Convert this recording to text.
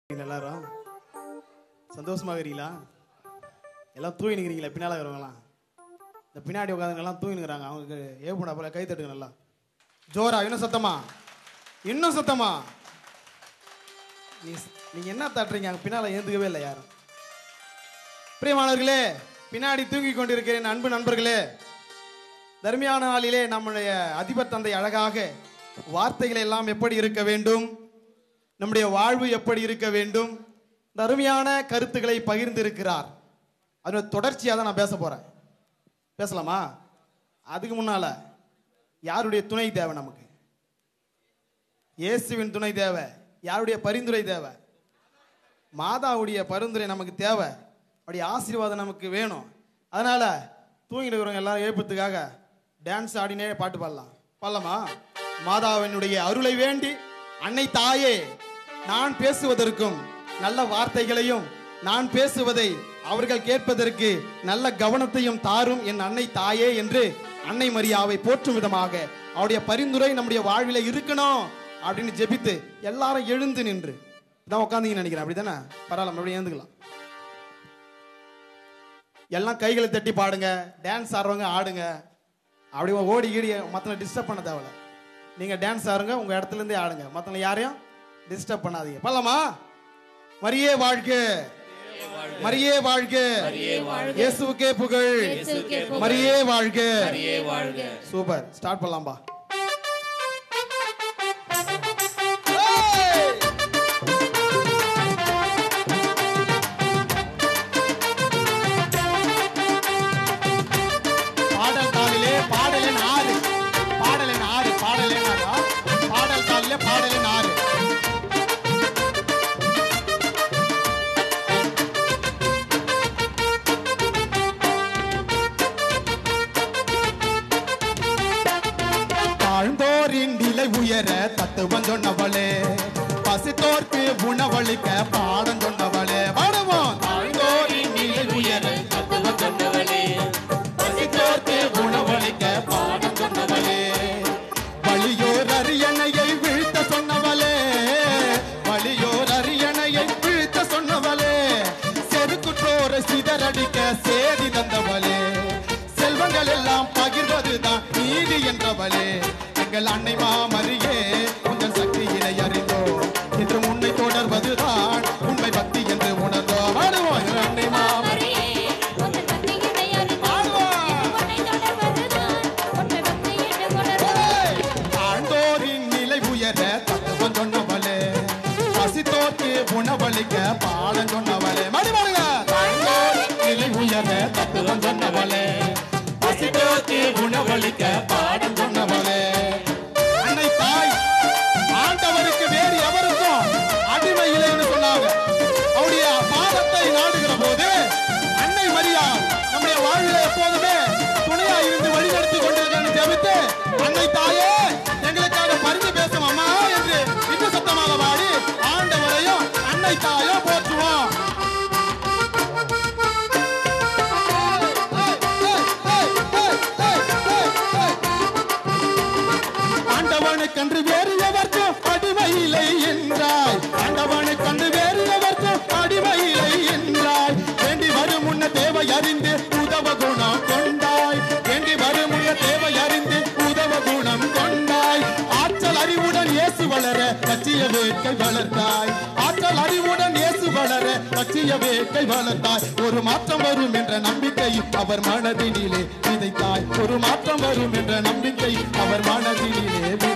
இருக்கீங்களா எல்லாரும் சந்தோஷமா இருக்கிறீங்களா எல்லாம் தூங்கி நிற்கிறீங்களா பின்னால் இருக்கிறவங்களாம் இந்த பின்னாடி உட்காந்துங்க எல்லாம் தூங்கி நிற்கிறாங்க அவங்களுக்கு ஏப்புடா போல கை தட்டுங்க நல்லா ஜோரா இன்னும் சத்தமா இன்னும் சத்தமா நீ நீங்க என்ன தட்டுறீங்க அங்க பின்னால ஏந்துக்கவே இல்லை யாரும் பிரியமானவர்களே பின்னாடி தூங்கி கொண்டிருக்கிற என் அன்பு நண்பர்களே தர்மியான நாளிலே நம்முடைய அதிபர் தந்தை அழகாக வார்த்தைகள் எல்லாம் எப்படி இருக்க வேண்டும் நம்முடைய வாழ்வு எப்படி இருக்க வேண்டும் இந்த அருமையான கருத்துக்களை பகிர்ந்து இருக்கிறார் அதோட தொடர்ச்சியாக தான் நான் பேச போறேன் பேசலாமா அதுக்கு முன்னால யாருடைய துணை தேவை நமக்கு இயேசுவின் துணை தேவை யாருடைய பரிந்துரை தேவை மாதாவுடைய பரிந்துரை நமக்கு தேவை அப்படி ஆசீர்வாதம் நமக்கு வேணும் அதனால தூங்கிட்டு இருக்கிறவங்க எல்லாரும் எழுப்பத்துக்காக டான்ஸ் ஆடினே பாட்டு பாடலாம் பாடலாமா மாதாவினுடைய அருளை வேண்டி அன்னை தாயே நான் பேசுவதற்கும் நல்ல வார்த்தைகளையும் நான் பேசுவதை அவர்கள் கேட்பதற்கு நல்ல கவனத்தையும் தாரும் என் அன்னை தாயே என்று அன்னை மரியாவை போற்றும் விதமாக அவருடைய பரிந்துரை நம்முடைய வாழ்வில இருக்கணும் அப்படின்னு ஜெபித்து எல்லாரும் எழுந்து நின்று இதான் உட்காந்தீங்கன்னு நினைக்கிறேன் அப்படிதானே பரவாயில்ல மறுபடியும் எழுந்துக்கலாம் எல்லாம் கைகளை தட்டி பாடுங்க டான்ஸ் ஆடுறவங்க ஆடுங்க அப்படி ஓடி கீடி மற்றவங்க டிஸ்டர்ப் பண்ண தேவையில்ல நீங்க டான்ஸ் ஆடுங்க உங்க இடத்துல இருந்தே ஆடுங்க மற்றவங்க யாரையும் டிஸ்டர்ப் பண்ணாதீங்க பண்ணலாமா மரியே வாழ்க மரியே வாழ்க இயேசுவுக்கே புகழ் மரியே வாழ்க சூப்பர் ஸ்டார்ட் பண்ணலாம்பா ஏய்! பாடல் தாளிலே பாடலின் ஆறு பாடலின் ஆறு பாடலின் ஆறா பாடல் தாளிலே பாடலின் ஆறு தாழ்ந்தோரின் நிலை உயர தத்துவம் சொன்னவளே பசித்தோர்க்கு உணவளிக்க பாடம் சொன்னவளே பாடுவோம் தாழ்ந்தோரின் நிலை உயர தத்துவம் சொன்னவளே பசித்தோர்க்கு உணவளிக்க பாடம் சொன்னவளே வழியோர் அரியணையை வீழ்த்த சொன்னவளே வழியோர் அரியணையை வீழ்த்த சொன்னவளே செருக்குற்றோரை சிதறடிக்க சேதி தந்தவளே செல்வங்கள் எல்லாம் பகிர்வதுதான் நீதி என்றவளே எங்கள் அன்னை மாமரியே உங்கள் சக்தியினை அறிந்தோ என்று உன்னை தொடர்வதுதான் உண்மை பக்தி என்று உணர்ந்தோ வாடுவோம் எங்கள் அன்னை மாமரி ஆண்டோரின் நிலை உயர தத்துவம் சொன்னவளே பசித்தோர்க்கு உணவளிக்க பாடம் சொன்னவளே மடி பாடுங்க ஆண்டோரின் நிலை உயர தத்துவம் சொன்னவளே பசித்தோர்க்கு உணவளிக்க பாடம் சொன்னவளே அன்னை தாய் ஆண்டவருக்கு வேறு எவருக்கும் அடிமை இல்லைன்னு சொன்னாங்க அவருடைய பாதத்தை நாடுகிற போது அன்னை மரியா நம்முடைய வாழ்வில எப்போதுமே துணையா இருந்து வழிநடத்தி கொண்டிருக்கான்னு ஜெபித்து அன்னை தாயே எங்களுக்காக பரிந்து பேசும் அம்மா என்று இன்னும் சத்தமாக பாடி ஆண்டவரையும் அன்னை தாயோ போற்றுவோம் ஆண்டவனுக்கன்று வேறு எவர்க்கும் அடிமை இல்லை என்றாய் ஆண்டவனுக்கன்று வேறு எவர்க்கும் அடிமை இல்லை என்றாய் வேண்டி வரும் முன்ன தேவை அறிந்து உதவ குணம் கொண்டாய் வேண்டி வரும் முன்ன தேவை அறிந்து உதவ குணம் கொண்டாய் ஆற்றல் அறிவுடன் இயேசு வளர லட்சிய வேட்கை வளர்த்தாய் ஆற்றல் அறிவுடன் இயேசு வளர லட்சிய வேட்கை வளர்த்தாய் ஒரு மாற்றம் வரும் என்ற நம்பிக்கை அவர் மனதினிலே விதைத்தாய் ஒரு மாற்றம் வரும் என்ற நம்பிக்கை அவர் மனதினிலே